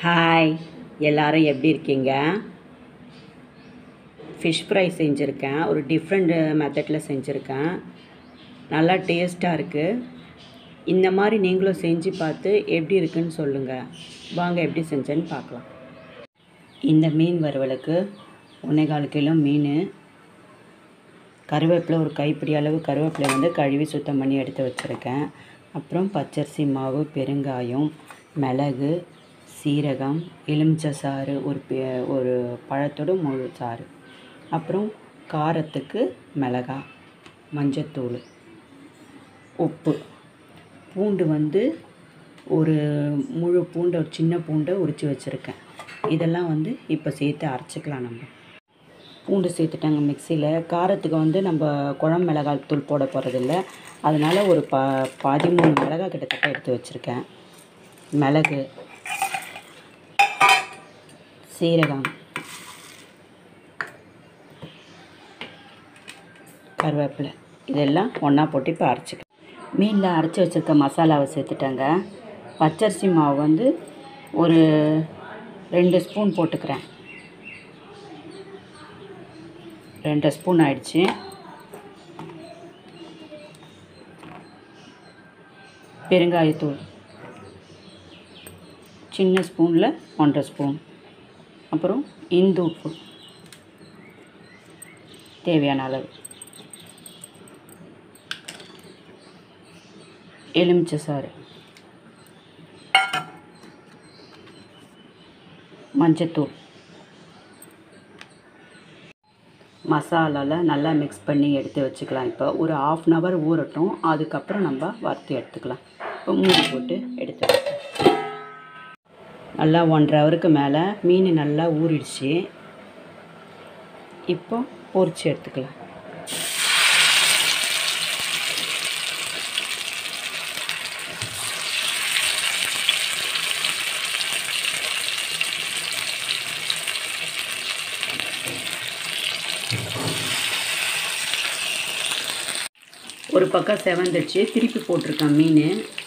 hi எல்லாரும் எப்படி இருக்கீங்க ஃபிஷ் ஃப்ரை செஞ்சுருக்கேன் ஒரு டிஃப்ரெண்ட் மெத்தடில் செஞ்சுருக்கேன் நல்லா டேஸ்ட்டாக இருக்குது இந்த மாதிரி நீங்களும் செஞ்சு பார்த்து எப்படி இருக்குன்னு சொல்லுங்கள் வாங்க எப்படி செஞ்சேன்னு பார்க்கலாம் இந்த மீன் வறுவலுக்கு ஒன்றே கால் கிலோ மீன் கருவேப்பிலை ஒரு கைப்பிடி அளவு கருவேப்பிலை வந்து கழுவி சுத்தம் பண்ணி எடுத்து வச்சுருக்கேன் அப்புறம் பச்சரிசி மாவு பெருங்காயம் மிளகு சீரகம் எலுமிச்சை சாறு ஒரு பெ- ஒரு பழத்தோட முழு சாறு அப்புறம் காரத்துக்கு மிளகாய் மஞ்சத்தூள் உப்பு பூண்டு வந்து ஒரு முழு பூண்டை ஒரு சின்ன பூண்டை உரித்து வச்சுருக்கேன் இதெல்லாம் வந்து இப்போ சேர்த்து அரைச்சிக்கலாம் நம்ம பூண்டு சேர்த்துட்டாங்க மிக்சியில் காரத்துக்கு வந்து நம்ம குழம்பு மிளகாய் தூள் போட போகிறதில்ல அதனால் ஒரு ப பதிமூணு மிளகாய் கிட்டத்தட்ட எடுத்து வச்சுருக்கேன் மிளகு சீரகம் கருவேப்பிலை இதெல்லாம் ஒன்றா போட்டு இப்போ அரைச்சிக்கலாம் மீனில் அரைச்சி வச்சுருக்க மசாலாவை சேர்த்துட்டேங்க பச்சரிசி மாவு வந்து ஒரு ரெண்டு ஸ்பூன் போட்டுக்கிறேன் ரெண்டு ஸ்பூன் ஆயிடுச்சு பெருங்காயத்தூள் சின்ன ஸ்பூனில் ஒன்றரை ஸ்பூன் அப்புறம் இந்து உப்பு தேவையான அளவு எலுமிச்சை சாறு மஞ்சத்தூள் மசாலாவில் நல்லா மிக்ஸ் பண்ணி எடுத்து வச்சுக்கலாம் இப்போ ஒரு ஆஃப் அன் ஹவர் ஊறட்டும் அதுக்கப்புறம் நம்ம வறுத்து எடுத்துக்கலாம் இப்போ மூடி போட்டு எடுத்து வச்சுக்கலாம் நல்லா ஒன்றரை ஹவருக்கு மேலே மீன் நல்லா ஊறிடுச்சு இப்போ பொரிச்சு எடுத்துக்கலாம் ஒரு பக்கம் செவந்துடுச்சு திருப்பி போட்டிருக்கேன் மீன்